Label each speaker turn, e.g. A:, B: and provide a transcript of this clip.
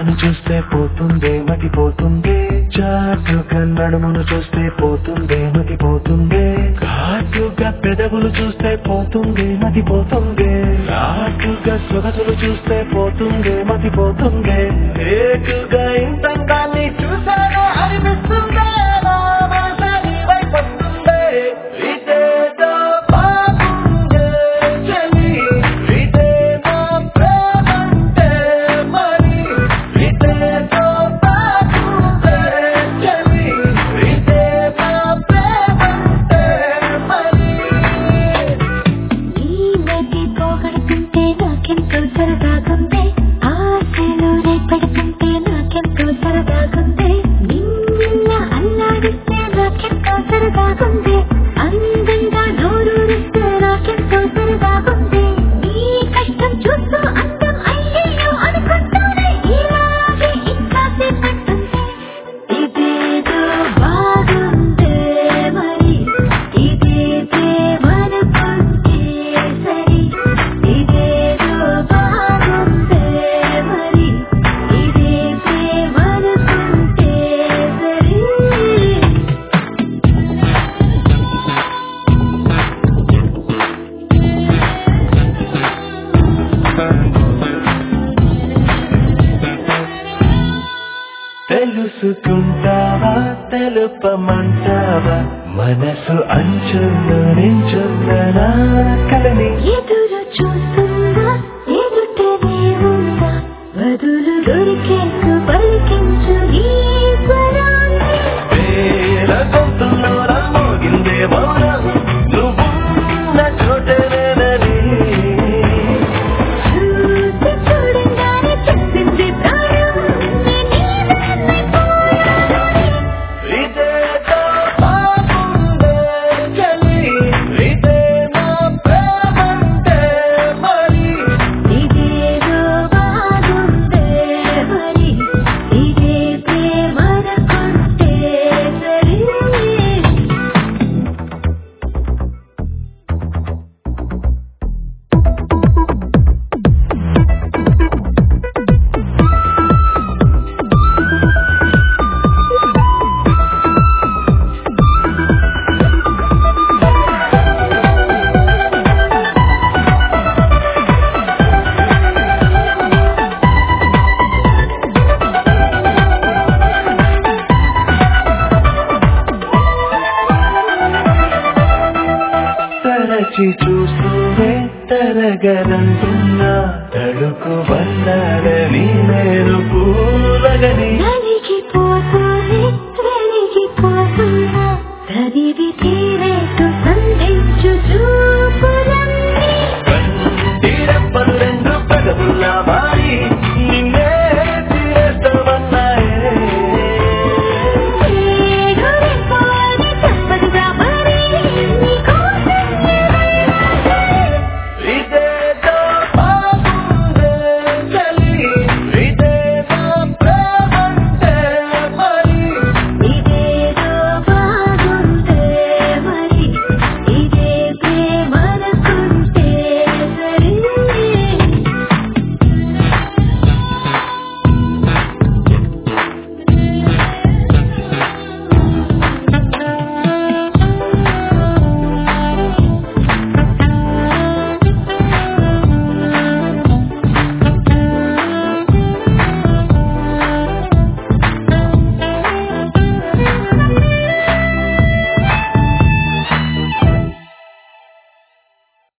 A: నన్ను చూస్తే పోతుందే మతి పోతుందే చాటుగా నడుమును చూస్తే పోతుందే మతి పోతుందే ఘాటుగా పెదవులు చూస్తే పోతుందే మతి పోతుందే ఘాటుగా సొగసులు చూస్తే పోతుందే మతి పోతుందే ఏకుగా ఇంతంగాన్ని చూసాను అనిపిస్తుందే నా మనసు నీ వైపు వస్తుందే. ఇదేదో బాగుందే చెలి, ఇదే నా ప్రేమంటే మరి. ఇదేదో బాగుందే చెలి, ఇదే నా ప్రేమంటే మరి.
B: ఈ నది పోగొడుతుంటే నాకెంతో సరదాగుంది ఆశలు రేపెడుతుంటే నాకెంతో సరదాగుంది నిన్న అల్లాడిస్తే నాకెంతో సరదాగుంది అందంగా నోరూరిస్తే నాకెంతో సరదాగుంది నీ కష్టం చూస్తూ అందం అయ్యయ్యో అనుకుంటూనే ఇలాగే ఇంకాసేపట్టుంది ఇదేదో బాగుందే మరి ఇదే ప్రేమనుకుంటే సరి ఇదేదో బాగుందే మరి ఇదే ప్రేమనుకుంటే సరి
A: తెలుసుకుంటావా తెలుపమంటావా మనసు అంచుల్లో నించున్న కలని
B: ఎదురు చూస్తుందా ఎదుటనే ఉందా బదులు దొరికేందు పలికించు ఈ స్వరాన్ని
A: వేల గొంతుల్లో రామోగిందే మౌనం నువ్వున్న చోటనేనని
B: చూసి చూడంగానే చెప్పింది ప్రాయం
A: ఇదేదో బాగుందే చలి ఇదే నా ప్రేమంటే మరి
B: ఇదేదో బాగుందే మరి ఇదే ప్రేమనుకుంటే సరి
A: తరచి చూస్తూనే తరగనంటున్నా తడుకు వన్నాడని నేను పూలగని
B: నలిగి